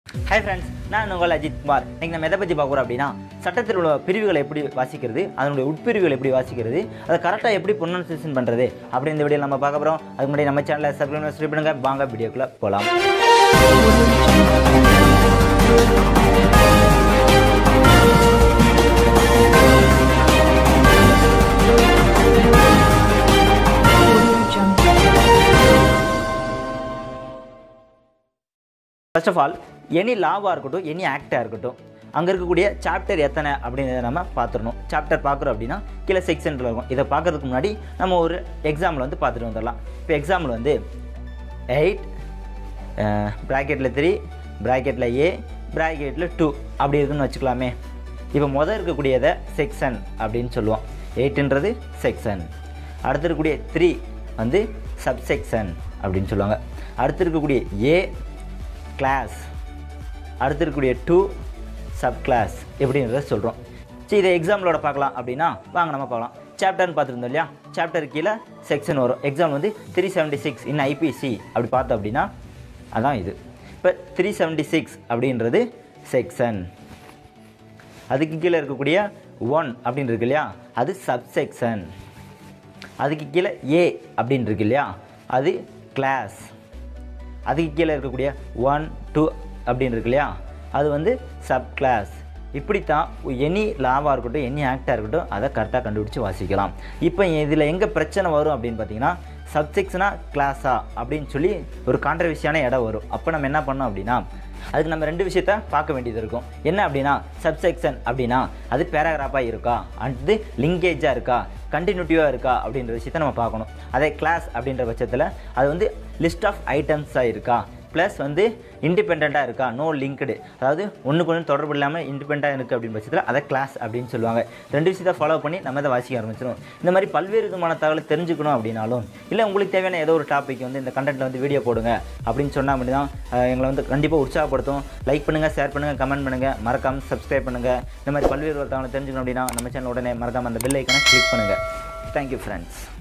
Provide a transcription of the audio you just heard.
hi friends நான் உங்கள் அஜித் குமார் இன்னைக்கு நம்ம எதை பற்றி பார்க்குறோம் அப்படின்னா சட்டத்தில் உள்ள பிரிவுகளை எப்படி வாசிக்கிறது அதனுடைய உட்பிரிவுகள் எப்படி வாசிக்கிறது அதை கரெக்டாக எப்படி ப்ரொனன்சியேஷன் பண்ணுறது அப்படி இந்த வீடியோ நம்ம பார்க்க போகிறோம் அதுக்கு முன்னாடி நம்ம சேனலை சப்ஸ்கிரைப் பண்ணுங்க வாங்க வீடியோக்குள்ளே போகலாம் ஃபர்ஸ்ட் ஆஃப் ஆல் எனி லாவாக இருக்கட்டும் எனி ஆக்டாக இருக்கட்டும் அங்கே இருக்கக்கூடிய சாப்டர் எத்தனை அப்படின்றத நம்ம பார்த்துடணும் சாப்டர் பார்க்குறோம் அப்படின்னா கீழே செக்ஷனில் இருக்கும் இதை பார்க்கறதுக்கு முன்னாடி நம்ம ஒரு எக்ஸாம்பிள் வந்து பார்த்துட்டு வந்துடலாம் இப்போ எக்ஸாம்பிள் வந்து எயிட் ப்ராக்கெட்டில் த்ரீ ப்ராக்கெட்டில் ஏ ப்ராக்கெட்டில் டூ அப்படி இருக்குன்னு வச்சுக்கலாமே இப்போ முதல் இருக்கக்கூடியதை செக்ஷன் அப்படின்னு சொல்லுவோம் எயிட்டுன்றது செக்ஷன் அடுத்து இருக்கக்கூடிய த்ரீ வந்து சப்செக்ஷன் அப்படின்னு சொல்லுவாங்க அடுத்து இருக்கக்கூடிய ஏ கிளாஸ் அடுத்து இருக்கக்கூடிய டூ சப் கிளாஸ் எப்படின்றத சொல்கிறோம் சரி இதை எக்ஸாம்பிளோட பார்க்கலாம் அப்படின்னா வாங்க நம்ம பார்க்கலாம் சாப்டர்னு பார்த்துருந்தோம் இல்லையா சாப்டர் கீழே செக்ஷன் வரும் எக்ஸாம் வந்து three seventy six in IPC அப்படி பார்த்தோம் அப்படின்னா அதான் இது இப்போ த்ரீ செவன்ட்டி சிக்ஸ் அப்படின்றது செக்ஷன் அதுக்கு கீழே இருக்கக்கூடிய ஒன் அப்படின்னு இருக்கு இல்லையா அது சப்செக்ஷன் அதுக்கு கீழே ஏ அப்படின்னு இருக்கு இல்லையா அது கிளாஸ் அதுக்கு கீழே இருக்கக்கூடிய ஒன் டூ அப்படின்னு இருக்கு இல்லையா அது வந்து சப் கிளாஸ் இப்படித்தான் எனி லாவாக இருக்கட்டும் எனி ஆக்டாக இருக்கட்டும் அதை கரெக்டாக கண்டுபிடிச்சி வாசிக்கலாம் இப்போ இதில் எங்கே பிரச்சனை வரும் அப்படின்னு பார்த்தீங்கன்னா சப்செக்ஷனா கிளாஸா அப்படின்னு சொல்லி ஒரு கான்ட்ரவர்சியான இடம் வரும் அப்போ நம்ம என்ன பண்ணோம் அப்படின்னா அதுக்கு நம்ம ரெண்டு விஷயத்த பார்க்க வேண்டியது இருக்கும் என்ன அப்படின்னா சப்செக்ஷன் அப்படின்னா அது பேராகிராஃபாக இருக்கா அடுத்து லிங்கேஜாக இருக்கா கண்டினியூட்டிவாக இருக்கா அப்படின்ற விஷயத்த நம்ம பார்க்கணும் அதே கிளாஸ் அப்படின்ற பட்சத்தில் அது வந்து லிஸ்ட் ஆஃப் ஐட்டம்ஸாக இருக்கா ப்ளஸ் வந்து இண்டிபெண்ட்டாக இருக்கா நோ லிங்க்டு அதாவது ஒன்றுக்கு ஒன்று தொடர்பு இல்லாமல் இண்டிபெண்ட்டாக இருக்குது அப்படின்னு பட்சத்தில் அதை கிளாஸ் அப்படின்னு சொல்லுவாங்க ரெண்டு விஷயத்தை ஃபாலோ பண்ணி நம்ம அதை வாசிக்க ஆரம்பிச்சிடும் இந்த மாதிரி பல்வேறு விதமான தகவலை தெரிஞ்சுக்கணும் அப்படின்னாலும் இல்லை உங்களுக்கு தேவையான ஏதோ ஒரு டாபிக் வந்து இந்த கண்டென்ட்டில் வந்து வீடியோ போடுங்க அப்படின்னு சொன்னால் அப்படி தான் எங்களை வந்து கண்டிப்பாக உற்சாகப்படுத்தும் லைக் பண்ணுங்கள் ஷேர் பண்ணுங்கள் கமெண்ட் பண்ணுங்கள் மறக்காமல் சப்ஸ்கிரைப் பண்ணுங்கள் இந்த மாதிரி பல்வேறு தகவலை தெரிஞ்சுக்கணும் அப்படின்னா நம்ம சேனல் உடனே மறக்காமல் அந்த பெல் ஐக்கனை கிளிக் பண்ணுங்கள் தேங்க்யூ ஃப்ரெண்ட்ஸ்